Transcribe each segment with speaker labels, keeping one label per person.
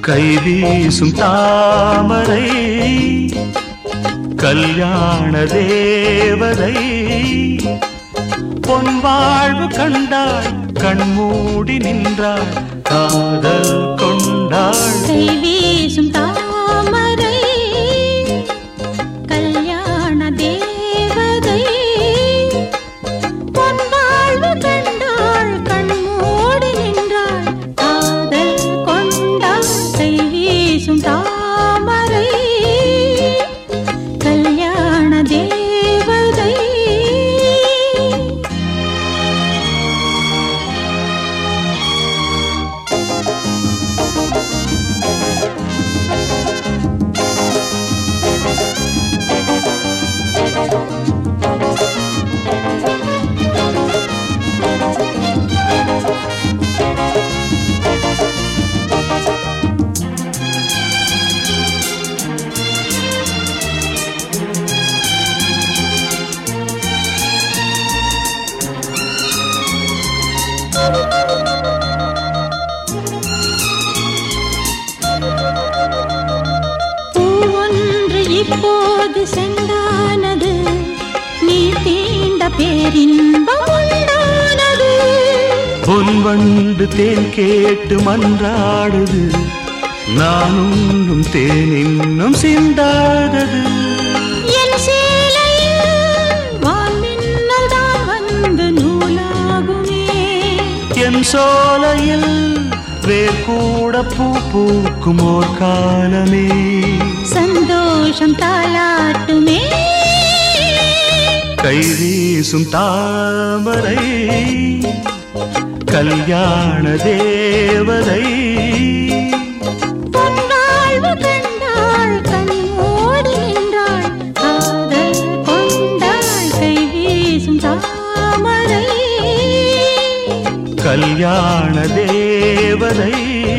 Speaker 1: கைவீசும் தாமரை கல்யாண தேவதை பொன் வாழ்வு கண்டாள் கண்மூடி நின்றாள் காதல் கொண்டாள்
Speaker 2: கை வீசும் தாமரை கல்யாண தேவதை பொன் வாழ்வு கண்டாள் கண்மூடி நின்றாள் காதல் கொண்டாள் கை வீசும் தாமரை கல்யாண தேவதை பூவொன்று இப்போது செண்டானது நீ தீண்ட பேரின்பம் உண்டானது
Speaker 1: பொன் வண்டு தேன் கேட்டு மன்றாடுது நான் உண்ணும் தேன் இன்னும் சிந்தாதது
Speaker 2: என் சேலையில் வான்மின்னல் தான் வந்து நூலாகுமே
Speaker 1: என் சோலையில் வேர் கூட பூ பூக்கும் ஓர் காலமே
Speaker 2: சந்தோஷம் தாளாட்டுமே
Speaker 1: கை வீசும் தாமரை கல்யாண தேவதை
Speaker 2: பொன் வாழ்வு கண்டாள் கண்ணோடு நின்றாள் காதல் கொண்டாள் கை வீசும் தாமரை
Speaker 1: கல்யாண தேவதை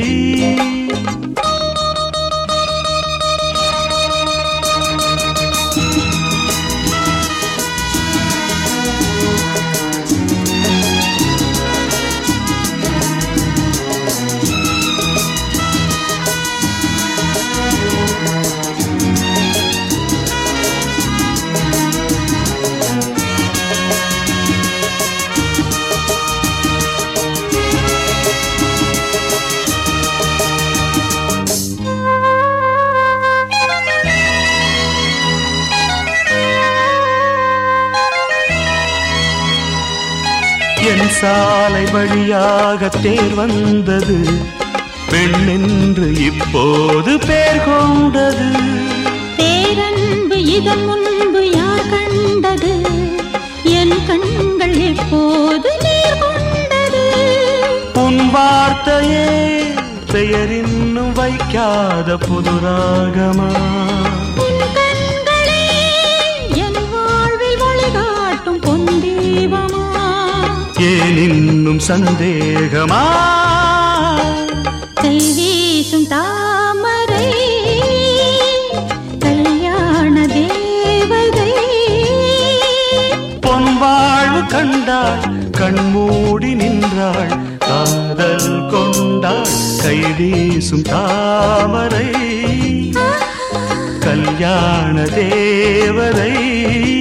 Speaker 1: என் சாலை வழியாக தேர் வந்தது பெண் என்று இப்போது பேர் கொண்டது
Speaker 2: பேரன்பு இதன் முன்பு யார் கண்டது என் கண்கள் எப்போது நீர் கொண்டது
Speaker 1: உன் வார்த்தையே பெயர் இன்னும் வைக்காத புது ராகமா
Speaker 2: உன் கண்களே என் வாழ்வில் வழிகாட்டும் பொன் தீபமா
Speaker 1: ஏன் இன்னும் சந்தேகமா
Speaker 2: கை வீசும் தாமரை கல்யாண தேவதை
Speaker 1: பொன் வாழ்வு கண்டாள் கண்மூடி நின்றாள் காதல் கொண்டாள் கை வீசும் தாமரை கல்யாண தேவதை